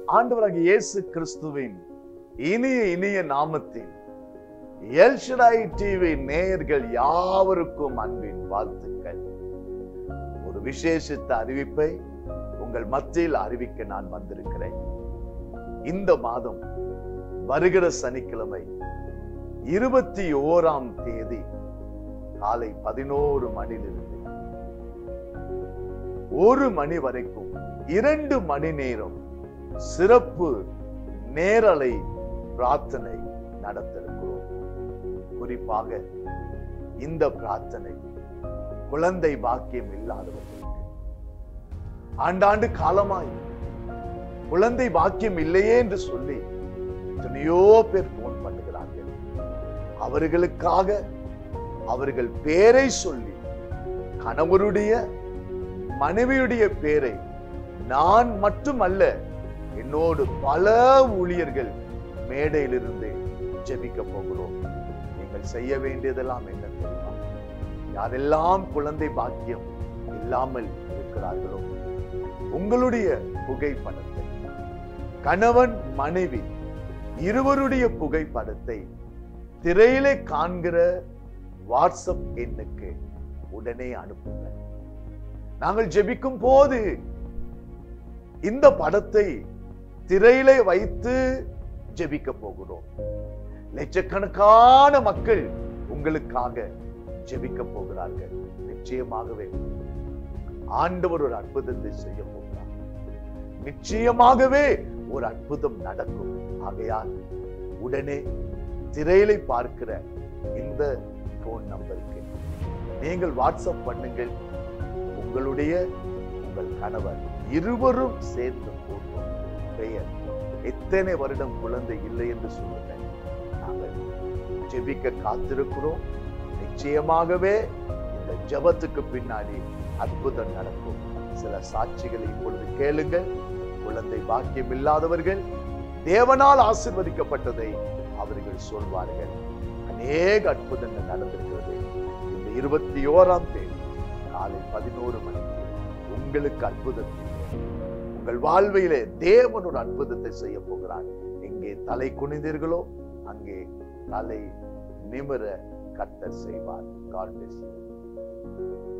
ஆண்டவராகிய இயேசு கிறிஸ்துவின் இனிய இனிய நாமத்தில் எல்ஷடாய் டிவி நேயர்கள் யாவருக்கும் அன்பின் வாழ்த்துக்கள் ஒரு விசேஷித்த அறிவிப்பை உங்கள் மத்தியில் அறிவிக்க நான் வந்திருக்கிறேன் இந்த மாதம் வருகிற சனிக்கிழமை இருபத்தி ஓராம் தேதி காலை பதினோரு மணியிலிருந்து ஒரு மணி வரைக்கும் இரண்டு மணி நேரம் சிறப்பு நேரலை பிரார்த்தனை நடத்திருக்கிறோம் குறிப்பாக இந்த பிரார்த்தனை குழந்தை பாக்கியம் இல்லாதவர்களுக்கு ஆண்டாண்டு காலமாய் குழந்தை பாக்கியம் இல்லையே என்று சொல்லி எத்தனையோ பேர் போன் பண்ணுகிறார்கள் அவர்களுக்காக அவர்கள் பேரை சொல்லி கணவருடைய மனைவியுடைய பேரை நான் மட்டுமல்ல என்னோடு பல ஊழியர்கள் மேடையிலிருந்து ஜெபிக்க போகிறோம் நீங்கள் செய்ய வேண்டியதெல்லாம் என்ன தெரியுமா யாரெல்லாம் குழந்தை பாக்கியம் இல்லாமல் இருக்கிறார்களோ உங்களுடைய புகைப்படத்தை கணவன் மனைவி இருவருடைய புகைப்படத்தை திரையிலே காண்கிற வாட்ஸ்அப் எண்ணுக்கு உடனே அனுப்புங்கள் நாங்கள் ஜெபிக்கும் போது இந்த படத்தை திரையிலே வைத்து ஜெபிக்க போகிறோம் லட்சக்கணக்கான மக்கள் உங்களுக்காக ஜெபிக்க போகிறார்கள் நிச்சயமாகவே ஆண்டவர் ஒரு அற்புதத்தை செய்ய போகிறார் நிச்சயமாகவே ஒரு அற்புதம் நடக்கும் ஆகையால் உடனே திரையிலை பார்க்கிற இந்த போன் நம்பருக்கு நீங்கள் வாட்ஸ்அப் பண்ணுங்கள் உங்களுடைய உங்கள் கணவர் இருவரும் சேர்ந்து போட்டோம் பெயர் எத்தனை வருடம் குழந்தை இல்லை என்று சொல்லுங்க நாங்கள் ஜெபிக்க காத்திருக்கிறோம் நிச்சயமாகவே இந்த ஜெபத்துக்கு பின்னாடி அற்புதம் நடக்கும் சில சாட்சிகளை இப்பொழுது கேளுங்கள் குழந்தை பாக்கியம் இல்லாதவர்கள் தேவனால் ஆசிர்வதிக்கப்பட்டதை அவர்கள் சொல்வார்கள் அநேக அற்புதங்கள் நடந்திருக்கிறது இந்த இருபத்தி ஓராம் தேதி காலை பதினோரு மணிக்கு உங்களுக்கு அற்புதத்தை உங்கள் வாழ்வையிலே தேவன் ஒரு அற்புதத்தை செய்ய போகிறார் எங்கே தலை குனிந்தீர்களோ அங்கே தலை நிமிர கர்த்தர் செய்வார் காட் பிளஸ் யூ